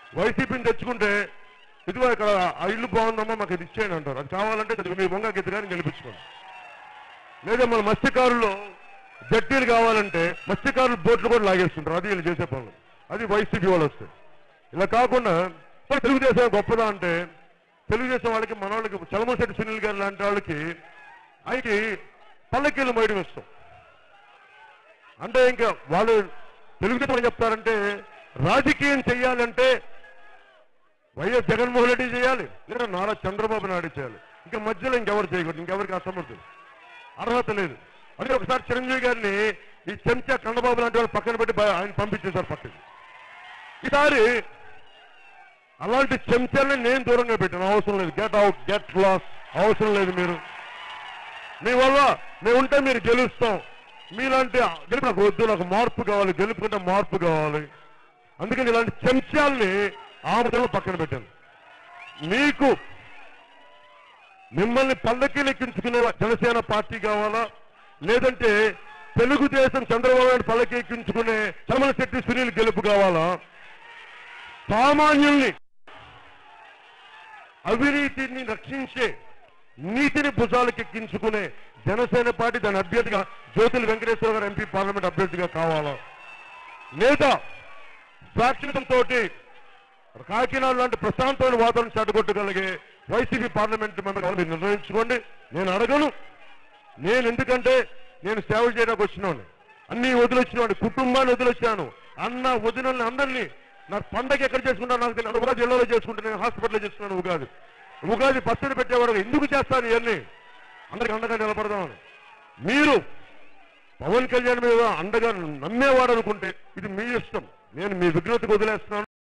వైసీపీని తెచ్చుకుంటే ఇదిగో ఇక్కడ ఆ ఇల్లు బాగుందమ్మా మాకు ఇది ఇచ్చేయండి అంటారు అది కావాలంటే అది మీ బొంగ గీత కానీ గెలిపించుకోండి లేదా మన మత్స్యకారులు జట్టీలు కావాలంటే మత్స్యకారులు బోట్లు కూడా లాగేస్తుంటారు అది వీళ్ళు చేసే పనులు అది వైసీపీ వాళ్ళు వస్తాయి ఇలా కాకుండా మరి తెలుగుదేశం గొప్పదా అంటే తెలుగుదేశం వాళ్ళకి మన వాళ్ళకి చలమశెట్టి సునీల్ గారు లాంటి వాళ్ళకి ఆయనకి పల్లకీలు మోయడం ఇష్టం అంటే ఇంకా వాళ్ళు తెలుగుదేశం ఏం చెప్తారంటే రాజకీయం చెయ్యాలంటే వైఎస్ జగన్మోహన్ రెడ్డి చేయాలి లేదా నారా చంద్రబాబు నాయుడు చేయాలి ఇంకా మధ్యలో ఇంకెవరు చేయకూడదు ఇంకెవరికి అసమర్థులు అర్హత లేదు అదే ఒకసారి చిరంజీవి గారిని ఈ చెంచా కండబాబు లాంటి వాళ్ళు పక్కన పెట్టి బయ- ఆయన పంపించేశారు పక్కకి ఈసారి అలాంటి చెంచాలని నేను దూరంగా పెట్టాను అవసరం లేదు గెట్ అవుట్ గెట్ లాస్ అవసరం లేదు మీరు మీ వల్ల మేము ఉంటే మీరు గెలుస్తాం మీలాంటి గెలుపు నాకు వద్దు నాకు మార్పు కావాలి గెలుపుకుంటే మార్పు కావాలి అందుకని ఇలాంటి చెంచాల్ని ఆమదంలో పక్కన పెట్టాను మీకు మిమ్మల్ని పల్లకీలు ఎక్కించుకునే జనసేన పార్టీ కావాలా లేదంటే తెలుగుదేశం చంద్రబాబు నాయుడు పల్లకి ఎక్కించుకునే చమల శెట్టి సునీల్ గెలుపు కావాలా సామాన్యుల్ని అవినీతిని రక్షించే నీతిని భుజాలకు ఎక్కించుకునే జనసేన పార్టీ దాని అభ్యర్థిగా జ్యోతుల వెంకటేశ్వర గారు ఎంపీ పార్లమెంట్ అభ్యర్థిగా కావాలా లేదా సాక్షితంతో కాకినాడ లాంటి ప్రశాంతమైన వాతావరణం చెడగొట్టగలిగే వైసీపీ పార్లమెంట్ మెంబర్ ఎవరు మీరు నిర్ణయించుకోండి నేను అడగను నేను ఎందుకంటే నేను సేవ చేయడానికి వచ్చినాను అన్ని వదిలొచ్చినాను కుటుంబాన్ని వదిలొచ్చాను అన్న వదినల్ని అందరినీ నా పండగ ఎక్కడ చేసుకుంటాను నాకు తెలియదు ఉగాది జిల్లాలో చేసుకుంటే నేను హాస్పిటల్లో చేస్తున్నాను ఉగాది ఉగాది పచ్చడి పెట్టేవాడు ఎందుకు చేస్తాను ఇవన్నీ అందరికి అండగా నిలబడదామని మీరు పవన్ కళ్యాణ్ మీద అండగా నమ్మేవాడు అనుకుంటే ఇది మీ ఇష్టం నేను మీ విఘ్నతకు వదిలేస్తున్నాను